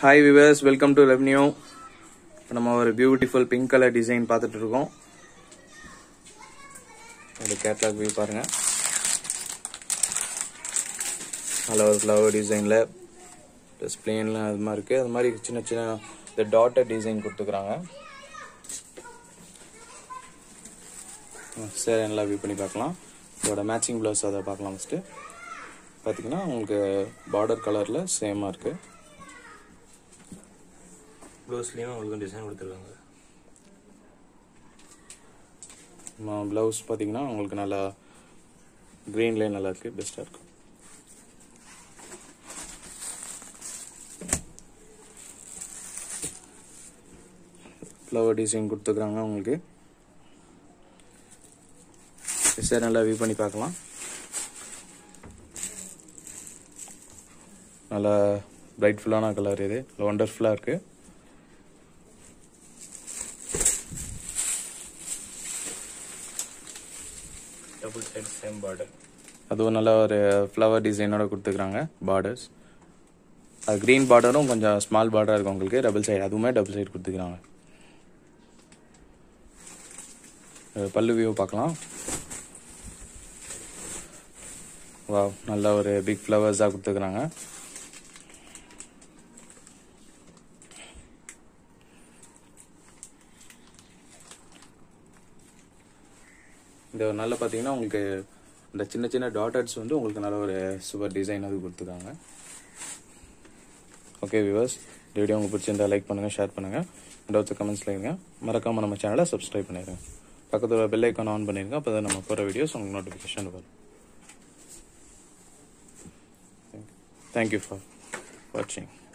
hi viewers welcome to revenue இப்போ நம்ம ஒரு பியூட்டிஃபுல் பிங்க் கலர் டிசைன் பார்த்துட்டு இருக்கோம் இந்த கேட்லாக் வியூ பாருங்க நல்ல ஒரு ஃப்ளவர் டிசைனில் ப்ளஸ் பிளேனில் அது மாதிரி இருக்குது அது மாதிரி சின்ன சின்ன இந்த டாட்டர் டிசைன் கொடுத்துக்குறாங்க சரி நல்லா வியூ பண்ணி பார்க்கலாம் இதோட மேட்சிங் ப்ளவுஸ் அதை பார்க்கலாம் ஃபஸ்ட்டு பார்த்தீங்கன்னா உங்களுக்கு பார்டர் கலரில் சேமாக இருக்குது ப்ளவுஸ்லேயும் உங்களுக்கு டிசைன் கொடுத்துருக்காங்க ப்ளவுஸ் பார்த்தீங்கன்னா உங்களுக்கு நல்லா க்ரீன்லேயே நல்லா இருக்குது பெஸ்ட்டாக இருக்கும் ஃப்ளவர் டிசைன் கொடுத்துக்குறாங்க உங்களுக்கு சார் நல்லா வியூ பண்ணி பார்க்கலாம் நல்லா பிரைட்ஃபுல்லான கலர் இது ஒண்டர்ஃபுல்லாக இருக்குது டபுள் சைடு சேம் பார்டர் அதுவும் நல்ல ஒரு ஃப்ளவர் டிசைனோட கொடுத்துக்கிறாங்க பார்டர்ஸ் அது க்ரீன் பார்டரும் கொஞ்சம் ஸ்மால் பார்டராக இருக்கும் உங்களுக்கு டபுள் சைடு அதுவுமே டபுள் சைடு கொடுத்துக்கிறாங்க அஹ் பல்லு வியூ பார்க்கலாம் வா நல்ல ஒரு பிக் ஃப்ளவர்ஸாக கொடுத்துக்கிறாங்க இந்த நல்ல பார்த்தீங்கன்னா உங்களுக்கு இந்த சின்ன சின்ன டாட்டர்ஸ் வந்து உங்களுக்கு நல்ல ஒரு சூப்பர் டிசைன் அது கொடுத்துருக்காங்க ஓகே வியூவர்ஸ் இந்த வீடியோ உங்களுக்கு பிடிச்சிருந்தா லைக் பண்ணுங்கள் ஷேர் பண்ணுங்கள் டவுட்ஸ் கமெண்ட்ஸில் இருங்க மறக்காமல் நம்ம சேனலை சப்ஸ்கிரைப் பண்ணிடுங்க பக்கத்தில் பெல் ஐக்கான் ஆன் பண்ணிடுங்க அப்போ தான் நம்ம போகிற வீடியோஸ் உங்களுக்கு நோட்டிஃபிகேஷன் வரும் தேங்க்யூ ஃபார் வாட்சிங்